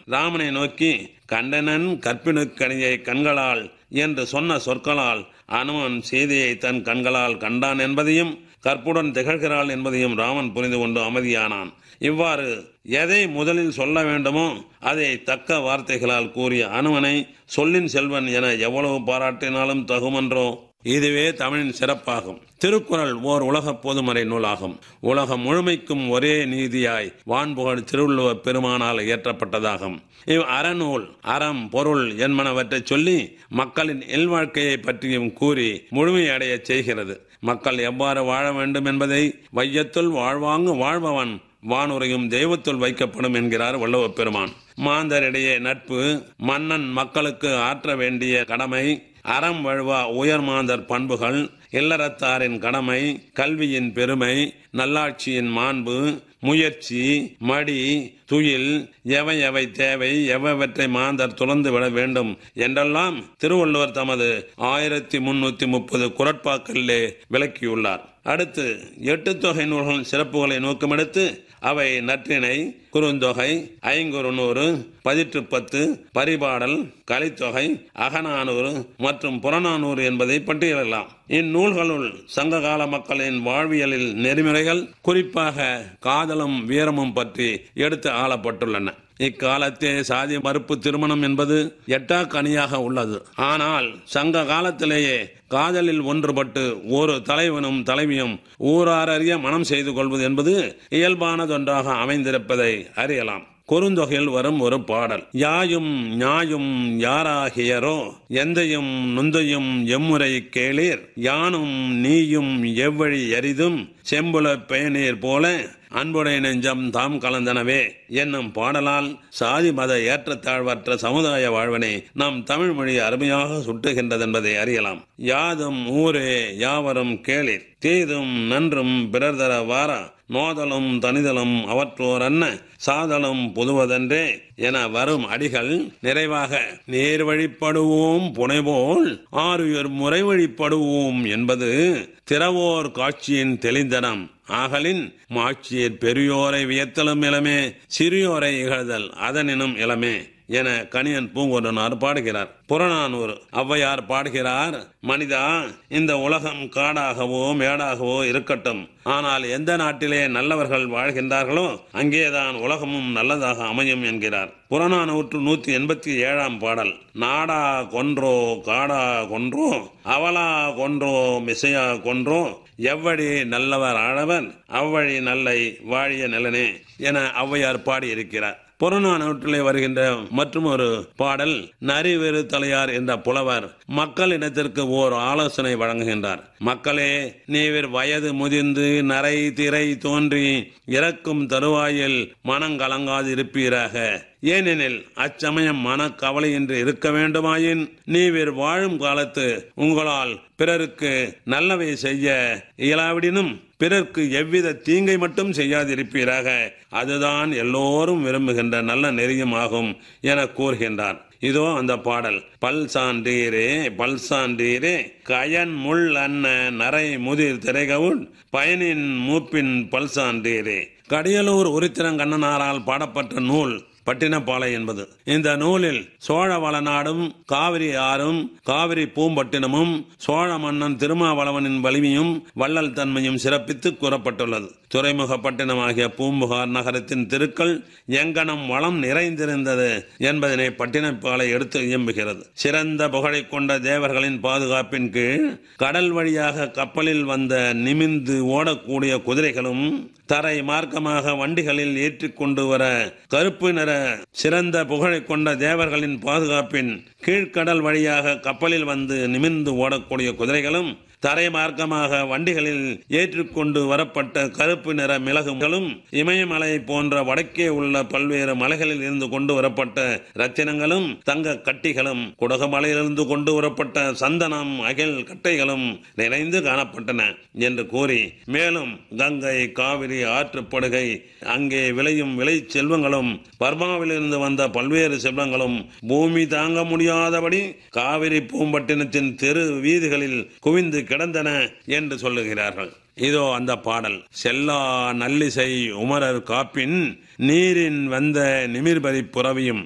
ராமனை நோக்கி கண்டனன் கற்பினுக்கணியை கண்களால் என்று சொன்ன சொற்களால் அனுமன் சீதையை தன் கண்களால் கண்டான் என்பதையும் கற்புடன் திகழ்கிறாள் என்பதையும் ராமன் புரிந்து கொண்டு அமைதியானான் இவ்வாறு எதை முதலில் சொல்ல வேண்டுமோ அதை தக்க வார்த்தைகளால் கூறிய அனுமனை சொல்லின் செல்வன் என எவ்வளவு பாராட்டினாலும் தகுமன்றோ இதுவே தமிழின் சிறப்பாகும் திருக்குறள் ஓர் உலக பொதுமறை நூலாகும் உலகம் முழுமைக்கும் ஒரே நீதியாய் வான்புகழ் திருவள்ளுவ பெருமானால் இயற்றப்பட்டதாகும் இவ் அறநூல் அறம் பொருள் என்பனவற்றை சொல்லி மக்களின் இல்வாழ்க்கையை பற்றியும் கூறி முழுமையடைய செய்கிறது மக்கள் எவ்வாறு வாழ வேண்டும் என்பதை வையத்துள் வாழ்வாங்கு வாழ்பவன் வானுரையும் தெய்வத்துள் வைக்கப்படும் என்கிறார் வள்ளுவப் பெருமான் மாந்தரிடையே நட்பு மன்னன் மக்களுக்கு ஆற்ற வேண்டிய கடமை அறம் வழுவா உயர் மாந்தர் பண்புகள் இல்லறத்தாரின் கடமை கல்வியின் பெருமை நல்லாட்சியின் மாண்பு முயற்சி மடி துயில் எவை எவை தேவை எவ்வவற்றை மாந்தர் துறந்து விட வேண்டும் என்றெல்லாம் திருவள்ளுவர் தமது ஆயிரத்தி முன்னூத்தி முப்பது குரட்பாக்களிலே விளக்கியுள்ளார் அடுத்து எட்டு தொகை நூல்களின் சிறப்புகளை நோக்கமெடுத்து அவை நற்றிணை குறுந்தொகை ஐங்குறுநூறு பதிற்று பத்து பரிபாடல் கலித்தொகை அகநானூறு மற்றும் புறநானூறு என்பதை பட்டியலிடலாம் இந்நூல்களுள் சங்ககால மக்களின் வாழ்வியலில் நெறிமுறைகள் குறிப்பாக காதலும் வீரமும் பற்றி எடுத்து ஆளப்பட்டுள்ளன இக்காலத்தே சாதி மறுப்பு திருமணம் என்பது எட்டா கனியாக உள்ளது ஆனால் சங்க காலத்திலேயே காதலில் ஒன்றுபட்டு ஒரு தலைவனும் தலைவியும் ஊராரறிய மனம் செய்து கொள்வது என்பது இயல்பானதொன்றாக அமைந்திருப்பதை அறியலாம் குறுந்தொகையில் வரும் ஒரு பாடல் யாயும் ஞாயும் யாராகியரோ எந்தையும் நுந்தையும் எம்முறை கேளீர் யானும் நீயும் எவ்வழி எரிதும் செம்புல பயனீர் போல அன்புடைய நெஞ்சம் தாம் கலந்தனவே என்னும் பாடலால் சாதி மத ஏற்றத்தாழ்வற்ற சமுதாய வாழ்வனை நம் தமிழ் மொழி அருமையாக சுட்டுகின்றது என்பதை அறியலாம் யாதும் ஊரே யாவரும் கேளிர் தீதும் நன்றும் பிறர் தர வாரா நோதலும் தனிதலும் அவற்றோர் அன்ன சாதலும் புதுவதென்றே என வரும் அடிகள் நிறைவாக நேர் வழிப்படுவோம் புனைபோல் ஆறுயர் முறை வழிப்படுவோம் என்பது திறவோர் காட்சியின் தெளிந்தனம் ஆகலின் மாட்சியர் பெரியோரை வியத்தலும் இளமே சிறியோரை இகழ்தல் அதனினும் இளமே என கணியன் பூங்கொன்றனார் பாடுகிறார் புறநானூறு ஔவையார் பாடுகிறார் மனிதா இந்த உலகம் காடாகவோ மேடாகவோ இருக்கட்டும் ஆனால் எந்த நாட்டிலே நல்லவர்கள் வாழ்கின்றார்களோ அங்கேதான் உலகமும் நல்லதாக அமையும் என்கிறார் புறநானூற்று நூத்தி எண்பத்தி ஏழாம் பாடல் நாடா கொன்றோ காடா கொன்றோ அவலா கொன்றோ மிசையா கொன்றோ எவ்வழி நல்லவர் ஆழவர் அவ்வழி நல்லை வாழிய நிலனே என ஔவையார் பாடியிருக்கிறார் புறநானூற்றிலே வருகின்ற மற்றும் ஒரு பாடல் நரிவெறு தலையார் என்ற புலவர் மக்கள் இனத்திற்கு ஓர் ஆலோசனை வழங்குகின்றார் மக்களே நீவிர் வயது முதிர்ந்து நரை திரை தோன்றி இறக்கும் தருவாயில் மனங்கலங்காது இருப்பீராக ஏனெனில் அச்சமயம் மனக்கவலையின்றி இருக்க வேண்டுமாயின் நீவிர் வாழும் காலத்து உங்களால் பிறருக்கு நல்லவை செய்ய இயலாவிடினும் பிறர்க்கு எவ்வித தீங்கை மட்டும் செய்யாதிருப்பீராக அதுதான் எல்லோரும் விரும்புகின்ற நல்ல நெறியும் ஆகும் என கூறுகின்றார் இதோ அந்த பாடல் பல் சான்றீரே பல் சான்றீரே கயன் முள் அன்ன நரை முதிர் திரைகவுள் பயனின் மூப்பின் பல் சான்றீரே கடியலூர் உரித்திரங்கண்ணனாரால் பாடப்பட்ட நூல் பட்டினப்பாலை என்பது இந்த நூலில் சோழ வளநாடும் காவிரி ஆறும் காவிரி பூம்பட்டினமும் சோழ மன்னன் திருமாவளவனின் வலிமையும் வள்ளல் தன்மையும் சிறப்பித்து கூறப்பட்டுள்ளது துறைமுக பட்டினமாகிய பூம்புகார் நகரத்தின் திருக்கள் எங்கனம் வளம் நிறைந்திருந்தது என்பதனை பட்டினப்பாலை எடுத்து இயம்புகிறது சிறந்த புகழை கொண்ட தேவர்களின் பாதுகாப்பின் கீழ் கடல் வழியாக கப்பலில் வந்த நிமிந்து ஓடக்கூடிய குதிரைகளும் தரை மார்க்கமாக வண்டிகளில் ஏற்றிக்கொண்டு வர கருப்பு நிற சிறந்த புகழை கொண்ட தேவர்களின் பாதுகாப்பின் கீழ்கடல் வழியாக கப்பலில் வந்து நிமிர்ந்து ஓடக்கூடிய குதிரைகளும் தரை மார்க்கமாக வண்டிகளில் ஏற்றிக்கொண்டு வரப்பட்ட கருப்பு நிற மிளகுகளும் இமயமலை போன்ற வடக்கே உள்ள பல்வேறு மலைகளில் இருந்து கொண்டு வரப்பட்ட ரத்தினங்களும் தங்க கட்டிகளும் குடகுமலையிலிருந்து கொண்டு வரப்பட்ட சந்தனம் அகில் கட்டைகளும் நிறைந்து காணப்பட்டன என்று கூறி மேலும் கங்கை காவிரி ஆற்றுப்படுகை அங்கே விளையும் விளை செல்வங்களும் பர்மாவிலிருந்து வந்த பல்வேறு செல்வங்களும் பூமி தாங்க முடியாதபடி காவிரி பூம்பட்டினத்தின் தெரு வீதிகளில் குவிந்து கிடந்தன என்று சொல்லுகிறார்கள் இதோ அந்த பாடல் செல்லா நல்லிசை உமரர் காப்பின் நீரின் வந்த நிமிர்பதி புறவியும்